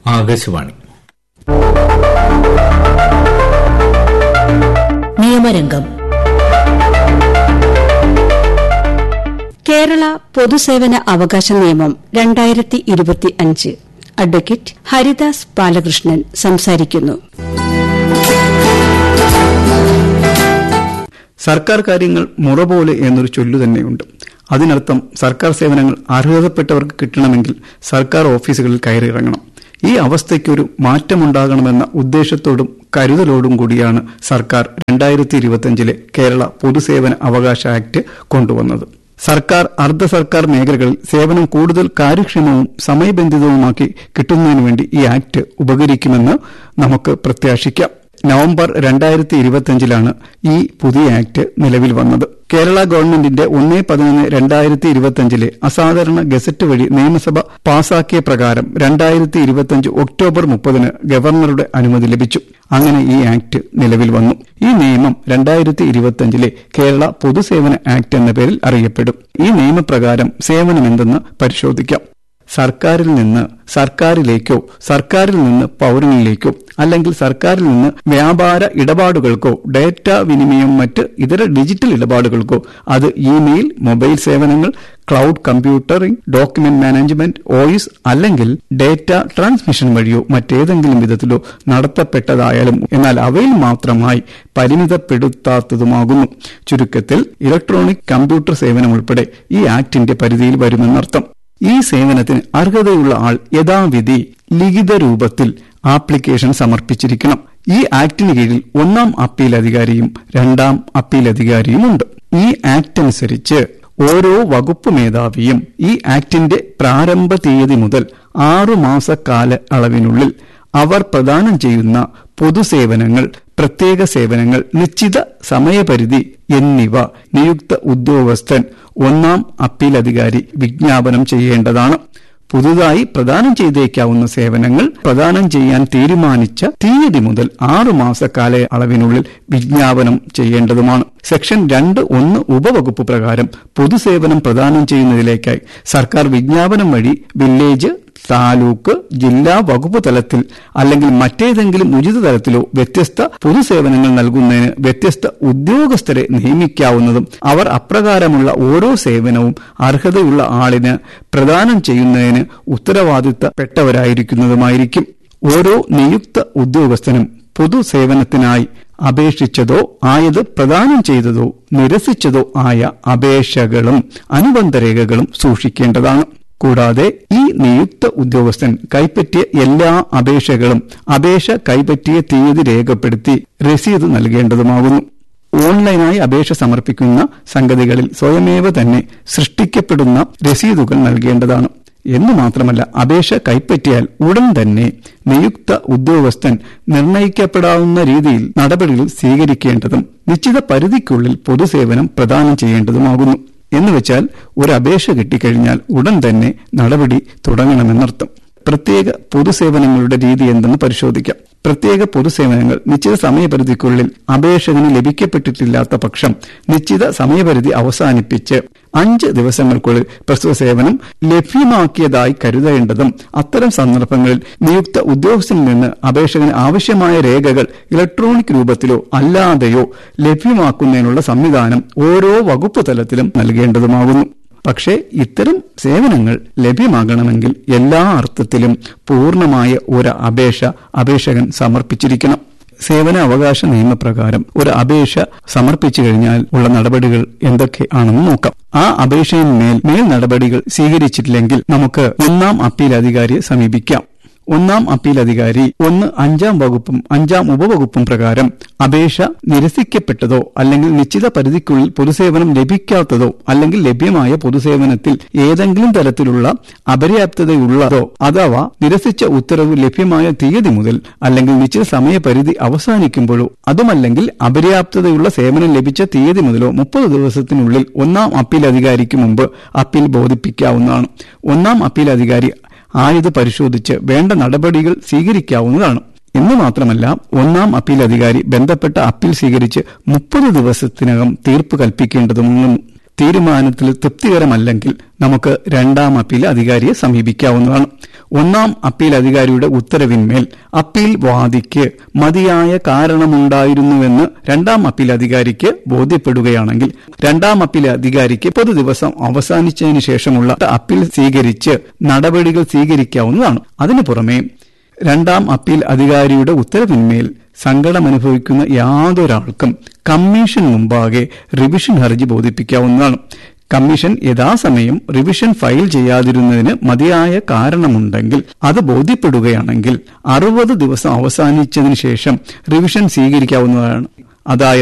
ആകാശവാണി നിയമരംഗം കേരള പൊതുസേവന അവകാശ നിയമം രണ്ടായിരത്തി ഇരുപത്തി അഞ്ച് അഡ്വക്കേറ്റ് ഹരിദാസ് ബാലകൃഷ്ണൻ സംസാരിക്കുന്നു സർക്കാർ കാര്യങ്ങൾ മുറ പോലെ എന്നൊരു ചൊല്ലു തന്നെയുണ്ട് അതിനർത്ഥം സർക്കാർ സേവനങ്ങൾ അർഹതപ്പെട്ടവർക്ക് കിട്ടണമെങ്കിൽ സർക്കാർ ഓഫീസുകളിൽ കയറിയിറങ്ങണം ഈ അവസ്ഥയ്ക്കൊരു മാറ്റമുണ്ടാകണമെന്ന ഉദ്ദേശത്തോടും കരുതലോടും കൂടിയാണ് സർക്കാർ രണ്ടായിരത്തി ഇരുപത്തിയഞ്ചിലെ കേരള പൊതുസേവന അവകാശ ആക്ട് കൊണ്ടുവന്നത് സർക്കാർ അർദ്ധ സർക്കാർ മേഖലകളിൽ സേവനം കൂടുതൽ കാര്യക്ഷമവും സമയബന്ധിതവുമാക്കി കിട്ടുന്നതിനു വേണ്ടി ഈ ആക്ട് ഉപകരിക്കുമെന്ന് നമുക്ക് പ്രത്യാശിക്കാം നവംബർ രണ്ടായിരത്തി ഇരുപത്തിയഞ്ചിലാണ് ഈ പുതിയ ആക്ട് നിലവിൽ വന്നത് കേരള ഗവൺമെന്റിന്റെ ഒന്നേ പതിനൊന്ന് രണ്ടായിരത്തി ഇരുപത്തിയഞ്ചിലെ അസാധാരണ ഗസറ്റ് വഴി നിയമസഭ പാസാക്കിയ പ്രകാരം രണ്ടായിരത്തി ഇരുപത്തിയഞ്ച് ഒക്ടോബർ മുപ്പതിന് ഗവർണറുടെ അനുമതി ലഭിച്ചു അങ്ങനെ ഈ ആക്ട് നിലവിൽ വന്നു ഈ നിയമം രണ്ടായിരത്തി ഇരുപത്തിയഞ്ചിലെ കേരള പൊതുസേവന ആക്ട് എന്ന പേരിൽ അറിയപ്പെടും ഈ നിയമപ്രകാരം സേവനമെന്തെന്ന് പരിശോധിക്കാം സർക്കാരിൽ നിന്ന് സർക്കാരിലേക്കോ സർക്കാരിൽ നിന്ന് പൌരനിലേക്കോ അല്ലെങ്കിൽ സർക്കാരിൽ നിന്ന് വ്യാപാര ഇടപാടുകൾക്കോ ഡേറ്റ വിനിമയം മറ്റ് ഇതര ഡിജിറ്റൽ ഇടപാടുകൾക്കോ അത് ഇമെയിൽ മൊബൈൽ സേവനങ്ങൾ ക്ലൗഡ് കമ്പ്യൂട്ടറിംഗ് ഡോക്യുമെന്റ് മാനേജ്മെന്റ് ഓയിസ് അല്ലെങ്കിൽ ഡേറ്റ ട്രാൻസ്മിഷൻ വഴിയോ മറ്റേതെങ്കിലും വിധത്തിലോ നടത്തപ്പെട്ടതായാലും എന്നാൽ അവയിൽ മാത്രമായി പരിമിതപ്പെടുത്താത്തതുമാകുന്നു ചുരുക്കത്തിൽ ഇലക്ട്രോണിക് കമ്പ്യൂട്ടർ സേവനം ഉൾപ്പെടെ ഈ ആക്ടിന്റെ പരിധിയിൽ വരുമെന്നർത്ഥം ഈ സേവനത്തിന് അർഹതയുള്ള ആൾ യഥാവിധി ലിഖിത രൂപത്തിൽ ആപ്ലിക്കേഷൻ സമർപ്പിച്ചിരിക്കണം ഈ ആക്ടിന് കീഴിൽ ഒന്നാം അപ്പീൽ അധികാരിയും രണ്ടാം അപ്പീൽ അധികാരിയുമുണ്ട് ഈ ആക്ട് അനുസരിച്ച് ഓരോ വകുപ്പ് മേധാവിയും ഈ ആക്ടിന്റെ പ്രാരംഭ തീയതി മുതൽ ആറു മാസ കാല അളവിനുള്ളിൽ അവർ പ്രദാനം ചെയ്യുന്ന പൊതുസേവനങ്ങൾ പ്രത്യേക സേവനങ്ങൾ നിശ്ചിത സമയപരിധി എന്നിവ നിയുക്ത ഉദ്യോഗസ്ഥൻ ഒന്നാം അപ്പീൽ അധികാരി വിജ്ഞാപനം ചെയ്യേണ്ടതാണ് പുതുതായി പ്രദാനം ചെയ്തേക്കാവുന്ന സേവനങ്ങൾ പ്രദാനം ചെയ്യാൻ തീരുമാനിച്ച തീയതി മുതൽ ആറുമാസ കാലയളവിനുള്ളിൽ വിജ്ഞാപനം ചെയ്യേണ്ടതുമാണ് സെക്ഷൻ രണ്ട് ഒന്ന് ഉപവകുപ്പ് പ്രകാരം പൊതുസേവനം പ്രദാനം ചെയ്യുന്നതിലേക്കായി സർക്കാർ വിജ്ഞാപനം വഴി വില്ലേജ് താലൂക്ക് ജില്ലാ വകുപ്പ് തലത്തിൽ അല്ലെങ്കിൽ മറ്റേതെങ്കിലും ഉചിത തലത്തിലോ വ്യത്യസ്ത പൊതുസേവനങ്ങൾ നൽകുന്നതിന് വ്യത്യസ്ത ഉദ്യോഗസ്ഥരെ നിയമിക്കാവുന്നതും അവർ അപ്രകാരമുള്ള ഓരോ സേവനവും അർഹതയുള്ള ആളിന് പ്രദാനം ചെയ്യുന്നതിന് ഉത്തരവാദിത്തപ്പെട്ടവരായിരിക്കുന്നതുമായിരിക്കും ഓരോ നിയുക്ത ഉദ്യോഗസ്ഥനും പൊതുസേവനത്തിനായി അപേക്ഷിച്ചതോ ആയത് പ്രദാനം ചെയ്തതോ നിരസിച്ചതോ ആയ അപേക്ഷകളും അനുബന്ധ രേഖകളും സൂക്ഷിക്കേണ്ടതാണ് കൂടാതെ ഈ നിയുക്ത ഉദ്യോഗസ്ഥൻ കൈപ്പറ്റിയ എല്ലാ അപേക്ഷകളും അപേക്ഷ കൈപ്പറ്റിയ തീയതി രേഖപ്പെടുത്തി രസീത് നൽകേണ്ടതുമാകുന്നു ഓൺലൈനായി അപേക്ഷ സമർപ്പിക്കുന്ന സംഗതികളിൽ സ്വയമേവ തന്നെ സൃഷ്ടിക്കപ്പെടുന്ന രസീതുകൾ നൽകേണ്ടതാണ് എന്നു മാത്രമല്ല അപേക്ഷ കൈപ്പറ്റിയാൽ ഉടൻ തന്നെ നിയുക്ത ഉദ്യോഗസ്ഥൻ നിർണയിക്കപ്പെടാവുന്ന രീതിയിൽ നടപടികൾ സ്വീകരിക്കേണ്ടതും നിശ്ചിത പരിധിക്കുള്ളിൽ പൊതുസേവനം പ്രദാനം ചെയ്യേണ്ടതുമാകുന്നു എന്നുവെച്ചാൽ ഒരു അപേക്ഷ കിട്ടിക്കഴിഞ്ഞാൽ ഉടൻ തന്നെ നടപടി തുടങ്ങണമെന്നർത്ഥം പ്രത്യേക പൊതുസേവനങ്ങളുടെ രീതി എന്തെന്ന് പരിശോധിക്കാം പ്രത്യേക പൊതുസേവനങ്ങൾ നിശ്ചിത സമയപരിധിക്കുള്ളിൽ അപേക്ഷകന് ലഭിക്കപ്പെട്ടിട്ടില്ലാത്ത പക്ഷം നിശ്ചിത സമയപരിധി അവസാനിപ്പിച്ച് അഞ്ച് ദിവസങ്ങൾക്കുള്ളിൽ പ്രസ്തുത സേവനം ലഭ്യമാക്കിയതായി കരുതേണ്ടതും അത്തരം സന്ദർഭങ്ങളിൽ നിയുക്ത ഉദ്യോഗസ്ഥനിൽ നിന്ന് അപേക്ഷകന് ആവശ്യമായ രേഖകൾ ഇലക്ട്രോണിക് രൂപത്തിലോ അല്ലാതെയോ ലഭ്യമാക്കുന്നതിനുള്ള സംവിധാനം ഓരോ വകുപ്പ് തലത്തിലും നൽകേണ്ടതുമാകുന്നു പക്ഷേ ഇത്തരം സേവനങ്ങൾ ലഭ്യമാകണമെങ്കിൽ എല്ലാ അർത്ഥത്തിലും പൂർണ്ണമായ ഒരു അപേക്ഷ അപേക്ഷകൻ സമർപ്പിച്ചിരിക്കണം സേവന അവകാശ നിയമപ്രകാരം ഒരു അപേക്ഷ സമർപ്പിച്ചു കഴിഞ്ഞാൽ ഉള്ള നടപടികൾ എന്തൊക്കെയാണെന്ന് നോക്കാം ആ അപേക്ഷയിന്മേൽ മേൽ നടപടികൾ സ്വീകരിച്ചിട്ടില്ലെങ്കിൽ നമുക്ക് ഒന്നാം അപ്പീൽ അധികാരിയെ സമീപിക്കാം ഒന്നാം അപ്പീൽ അധികാരി ഒന്ന് അഞ്ചാം വകുപ്പും അഞ്ചാം ഉപവകുപ്പും പ്രകാരം അപേക്ഷ നിരസിക്കപ്പെട്ടതോ അല്ലെങ്കിൽ നിശ്ചിത പരിധിക്കുള്ളിൽ പൊതുസേവനം ലഭിക്കാത്തതോ അല്ലെങ്കിൽ ലഭ്യമായ പൊതുസേവനത്തിൽ ഏതെങ്കിലും തരത്തിലുള്ള അപര്യാപ്തതയുള്ളതോ അഥവാ നിരസിച്ച ഉത്തരവ് ലഭ്യമായ തീയതി മുതൽ അല്ലെങ്കിൽ നിശ്ചിത സമയപരിധി അവസാനിക്കുമ്പോഴോ അതുമല്ലെങ്കിൽ അപര്യാപ്തതയുള്ള സേവനം ലഭിച്ച തീയതി മുതലോ മുപ്പത് ദിവസത്തിനുള്ളിൽ ഒന്നാം അപ്പീൽ അധികാരിക്ക് മുമ്പ് അപ്പീൽ ബോധിപ്പിക്കാവുന്നതാണ് ഒന്നാം അപ്പീൽ അധികാരി ആയത് പരിശോധിച്ച് വേണ്ട നടപടികൾ സ്വീകരിക്കാവുന്നതാണ് എന്ന് മാത്രമല്ല ഒന്നാം അപ്പീൽ അധികാരി ബന്ധപ്പെട്ട അപ്പീൽ സ്വീകരിച്ച് മുപ്പത് ദിവസത്തിനകം തീർപ്പ് കൽപ്പിക്കേണ്ടതും തീരുമാനത്തിൽ തൃപ്തികരമല്ലെങ്കിൽ നമുക്ക് രണ്ടാം അപ്പീൽ അധികാരിയെ സമീപിക്കാവുന്നതാണ് ഒന്നാം അപ്പീൽ അധികാരിയുടെ ഉത്തരവിന്മേൽ അപ്പീൽ വാദിക്ക് മതിയായ കാരണമുണ്ടായിരുന്നുവെന്ന് രണ്ടാം അപ്പീൽ അധികാരിക്ക് ബോധ്യപ്പെടുകയാണെങ്കിൽ രണ്ടാം അപ്പീൽ അധികാരിക്ക് പൊതു ദിവസം അവസാനിച്ചതിന് ശേഷമുള്ള അപ്പീൽ സ്വീകരിച്ച് നടപടികൾ സ്വീകരിക്കാവുന്നതാണ് അതിനു പുറമെ രണ്ടാം അപ്പീൽ അധികാരിയുടെ ഉത്തരവിന്മേൽ സങ്കടമനുഭവിക്കുന്ന യാതൊരാൾക്കും കമ്മീഷൻ മുമ്പാകെ റിവിഷൻ ഹർജി ബോധിപ്പിക്കാവുന്നതാണ് കമ്മീഷൻ യഥാസമയം റിവിഷൻ ഫയൽ ചെയ്യാതിരുന്നതിന് മതിയായ കാരണമുണ്ടെങ്കിൽ അത് ബോധ്യപ്പെടുകയാണെങ്കിൽ അറുപത് ദിവസം അവസാനിച്ചതിന് ശേഷം റിവിഷൻ സ്വീകരിക്കാവുന്നതാണ് അതായത്